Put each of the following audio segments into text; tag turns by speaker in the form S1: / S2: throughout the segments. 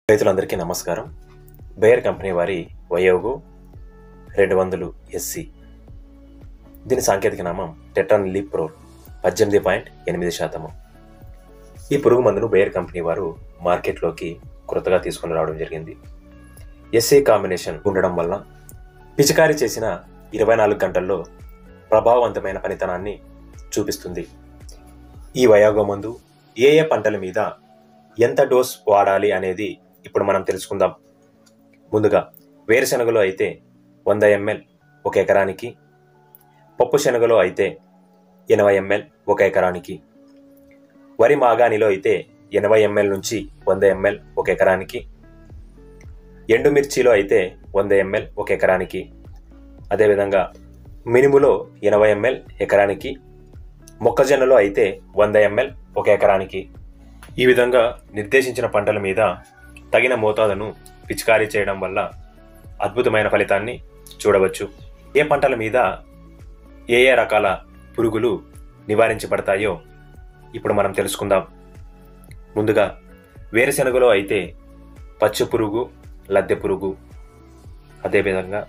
S1: రైతులందరికీ నమస్కారం Bayer company వారి వయోగు రెండు వందలు ఎస్సి దీని సాంకేతిక నామం టెట్రాన్ లీప్ ప్రో పద్దెనిమిది పాయింట్ ఎనిమిది శాతము ఈ పురుగు మందును బేయర్ కంపెనీ వారు మార్కెట్లోకి కొత్తగా తీసుకుని రావడం జరిగింది ఎస్ఏ కాంబినేషన్ ఉండడం వల్ల పిచికారీ చేసిన ఇరవై నాలుగు గంటల్లో ప్రభావవంతమైన పనితనాన్ని చూపిస్తుంది ఈ వయోగ మందు ఏ ఏ పంటల మీద ఎంత డోస్ వాడాలి అనేది ఇప్పుడు మనం తెలుసుకుందాం ముందుగా వేరుశనగలో అయితే వంద ఎంఎల్ ఒక ఎకరానికి పప్పు శనగలో అయితే ఎనభై ఎంఎల్ ఒక ఎకరానికి వరి మాగాణిలో అయితే ఎనభై ఎంఎల్ నుంచి వంద ఎంఎల్ ఒక ఎకరానికి ఎండుమిర్చిలో అయితే వంద ఎంఎల్ ఒక ఎకరానికి అదేవిధంగా మినుములో ఎనభై ఎంఎల్ ఎకరానికి మొక్కజొన్నలో అయితే వంద ఎంఎల్ ఒక ఎకరానికి ఈ విధంగా నిర్దేశించిన పంటల మీద తగిన మోతాదును పిచికారీ చేయడం వల్ల అద్భుతమైన ఫలితాన్ని చూడవచ్చు ఏ పంటల మీద ఏ ఏ రకాల పురుగులు నివారించబడతాయో ఇప్పుడు మనం తెలుసుకుందాం ముందుగా వేరుశనగలో అయితే పచ్చ పురుగు లద్దె పురుగు అదేవిధంగా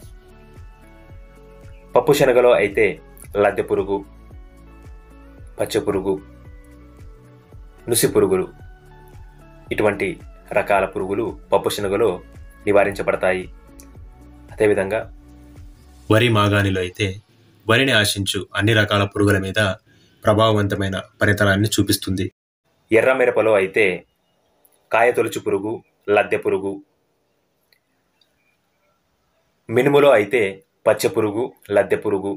S1: పప్పు శనగలో అయితే లద్దె పురుగు పచ్చ పురుగు నుసి పురుగులు ఇటువంటి రకాల పురుగులు పప్పు శనగలో నివారించబడతాయి అదేవిధంగా
S2: వరి మాగాణిలో అయితే వరిని ఆశించు అన్ని రకాల పురుగుల మీద ప్రభావవంతమైన పనితనాన్ని చూపిస్తుంది
S1: ఎర్ర మిరపలో అయితే కాయ తొలుచు పురుగు లద్దె పురుగు మినుములో అయితే పచ్చ పురుగు లద్దె పురుగు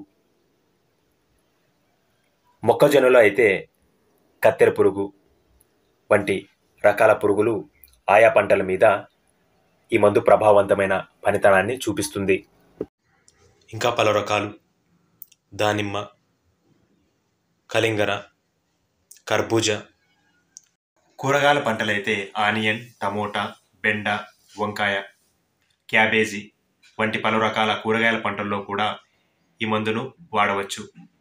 S1: మొక్కజొన్నలో అయితే కత్తెర పురుగు వంటి రకాల పురుగులు ఆయా పంటల మీద ఈ మందు ప్రభావవంతమైన పనితనాన్ని చూపిస్తుంది
S2: ఇంకా పలు రకాలు దానిమ్మ కలింగర కర్బూజా కూరగాయల పంటలైతే ఆనియన్ టమోటా బెండ వంకాయ క్యాబేజీ వంటి పలు రకాల కూరగాయల పంటల్లో కూడా ఈ మందును వాడవచ్చు